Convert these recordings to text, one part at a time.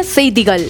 செய்திகள்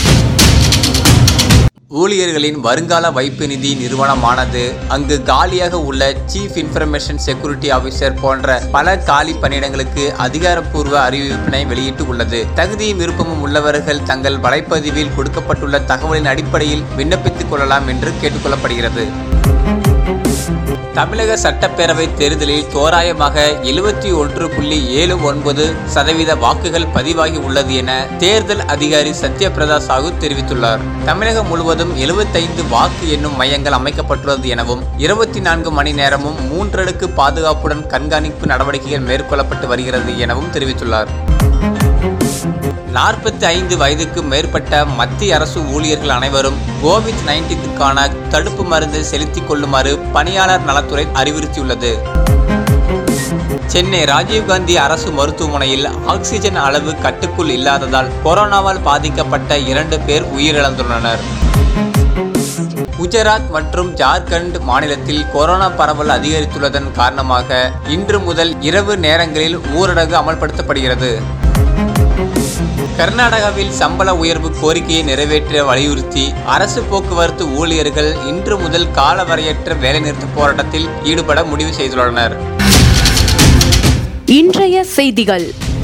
ஊழியர்களின் வருங்கால வைப்பு நிதி நிறுவனமானது அங்கு காலியாக உள்ள சீஃப் இன்ஃபர்மேஷன் செக்யூரிட்டி ஆபீசர் போன்ற பல காலி பணியிடங்களுக்கு அதிகாரப்பூர்வ அறிவிப்பினை வெளியிட்டு உள்ளது தகுதியும் விருப்பமும் உள்ளவர்கள் தங்கள் வலைப்பதிவில் கொடுக்கப்பட்டுள்ள தகவலின் அடிப்படையில் விண்ணப்பித்துக் கொள்ளலாம் என்று கேட்டுக்கொள்ளப்படுகிறது தமிழக சட்டப்பேரவை தேர்தலில் தோராயமாக எழுபத்தி ஒன்று புள்ளி ஏழு ஒன்பது சதவீத வாக்குகள் பதிவாகி உள்ளது என தேர்தல் அதிகாரி சத்யபிரதா சாகு தெரிவித்துள்ளார் தமிழகம் முழுவதும் எழுபத்தைந்து வாக்கு எண்ணும் மையங்கள் அமைக்கப்பட்டுள்ளது எனவும் இருபத்தி நான்கு மணி நேரமும் மூன்றடுக்கு பாதுகாப்புடன் கண்காணிப்பு நடவடிக்கைகள் மேற்கொள்ளப்பட்டு வருகிறது எனவும் தெரிவித்துள்ளார் நாற்பத்தி ஐந்து வயதுக்கு மேற்பட்ட மத்திய அரசு ஊழியர்கள் அனைவரும் கோவிட் நைன்டீனுக்கான தடுப்பு மருந்தை செலுத்திக் கொள்ளுமாறு பணியாளர் நலத்துறை அறிவுறுத்தியுள்ளது சென்னை ராஜீவ்காந்தி அரசு மருத்துவமனையில் ஆக்சிஜன் அளவு கட்டுக்குள் இல்லாததால் கொரோனாவால் பாதிக்கப்பட்ட இரண்டு பேர் உயிரிழந்துள்ளனர் குஜராத் மற்றும் ஜார்க்கண்ட் மாநிலத்தில் கொரோனா பரவல் அதிகரித்துள்ளதன் காரணமாக இன்று முதல் இரவு நேரங்களில் ஊரடங்கு அமல்படுத்தப்படுகிறது கர்நாடகாவில் சம்பள உயர்வு கோரிக்கையை நிறைவேற்ற வலியுறுத்தி அரசு போக்குவரத்து ஊழியர்கள் இன்று முதல் காலவரையற்ற வேலைநிறுத்த போராட்டத்தில் ஈடுபட முடிவு செய்துள்ளனர் இன்றைய செய்திகள்